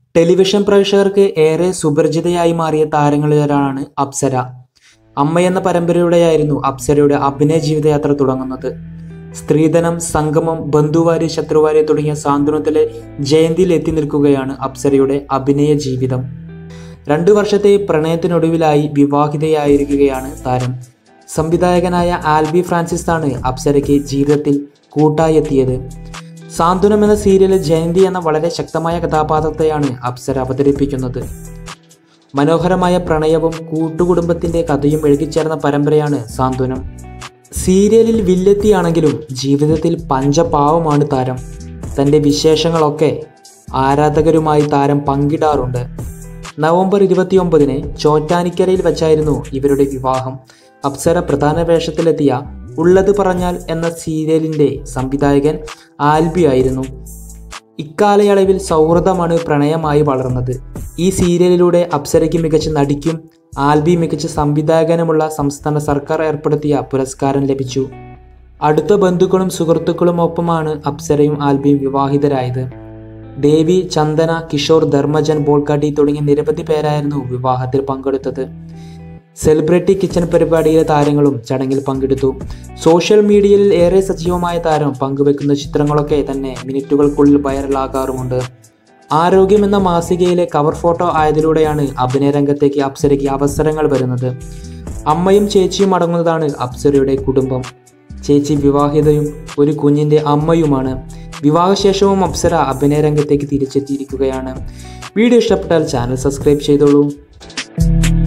television പ്രേക്ഷകർക്ക് ഏറെ സുപരിചിതയായി മാറിയ താരങ്ങളിലൊരാളാണ് അപ്സര അമ്മ എന്ന പരമ്പരയിലൂടെയായിരുന്നു അപ്സരയുടെ അഭിനയ ജീവിതയാത്ര തുടങ്ങുന്നത് സ്ത്രീധനം സംഗമം ബന്ധുവാരി ശത്രുവാരി തുടങ്ങിയ സാന്ത്വനത്തിലെ ജയന്തിയിൽ എത്തി നിൽക്കുകയാണ് അപ്സരയുടെ അഭിനയ ജീവിതം രണ്ടു വർഷത്തെ പ്രണയത്തിനൊടുവിലായി വിവാഹിതയായിരിക്കുകയാണ് താരം സംവിധായകനായ ആൽബി ഫ്രാൻസിസ് ആണ് അപ്സരയ്ക്ക് ജീവിതത്തിൽ കൂട്ടായി എത്തിയത് സാന്ത്വനം എന്ന സീരിയലിൽ ജയന്തി എന്ന വളരെ ശക്തമായ കഥാപാത്രത്തെയാണ് അപ്സര അവതരിപ്പിക്കുന്നത് മനോഹരമായ പ്രണയവും കൂട്ടുകുടുംബത്തിന്റെ കഥയും എഴുതിച്ചേർന്ന പരമ്പരയാണ് സാന്ത്വനം സീരിയലിൽ വില്ലെത്തിയാണെങ്കിലും ജീവിതത്തിൽ പഞ്ചപാവമാണ് താരം തൻ്റെ വിശേഷങ്ങളൊക്കെ ആരാധകരുമായി താരം പങ്കിടാറുണ്ട് നവംബർ ഇരുപത്തിയൊമ്പതിന് ചോറ്റാനിക്കരയിൽ വെച്ചായിരുന്നു ഇവരുടെ വിവാഹം അപ്സര പ്രധാന വേഷത്തിലെത്തിയ ഉള്ളത് പറഞ്ഞാൽ എന്ന സീരിയലിൻ്റെ സംവിധായകൻ ആൽബി ആയിരുന്നു ഇക്കാലയളവിൽ സൗഹൃദമാണ് പ്രണയമായി വളർന്നത് ഈ സീരിയലിലൂടെ അപ്സരയ്ക്ക് മികച്ച നടിക്കും ആൽബി മികച്ച സംവിധായകനുമുള്ള സംസ്ഥാന സർക്കാർ ഏർപ്പെടുത്തിയ പുരസ്കാരം ലഭിച്ചു അടുത്ത ബന്ധുക്കളും സുഹൃത്തുക്കളും ഒപ്പമാണ് അപ്സരയും ആൽബിയും വിവാഹിതരായത് ദേവി ചന്ദന കിഷോർ ധർമ്മജൻ ബോൾക്കാട്ടി തുടങ്ങിയ നിരവധി പേരായിരുന്നു വിവാഹത്തിൽ പങ്കെടുത്തത് സെലിബ്രിറ്റി കിച്ചൺ പരിപാടിയിലെ താരങ്ങളും ചടങ്ങിൽ പങ്കെടുത്തു സോഷ്യൽ മീഡിയയിൽ ഏറെ സജീവമായ താരം പങ്കുവെക്കുന്ന ചിത്രങ്ങളൊക്കെ തന്നെ മിനിറ്റുകൾക്കുള്ളിൽ വൈറലാകാറുമുണ്ട് ആരോഗ്യം എന്ന മാസികയിലെ കവർ ഫോട്ടോ ആയതിലൂടെയാണ് അഭിനയ രംഗത്തേക്ക് അപ്സരയ്ക്ക് അവസരങ്ങൾ വരുന്നത് അമ്മയും ചേച്ചിയും അടങ്ങുന്നതാണ് അപ്സരയുടെ കുടുംബം ചേച്ചി വിവാഹിതയും ഒരു കുഞ്ഞിൻ്റെ അമ്മയുമാണ് വിവാഹശേഷവും അപ്സര അഭിനയ രംഗത്തേക്ക് തിരിച്ചെത്തിയിരിക്കുകയാണ് വീഡിയോ ഇഷ്ടപ്പെട്ടാൽ ചാനൽ സബ്സ്ക്രൈബ് ചെയ്തോളൂ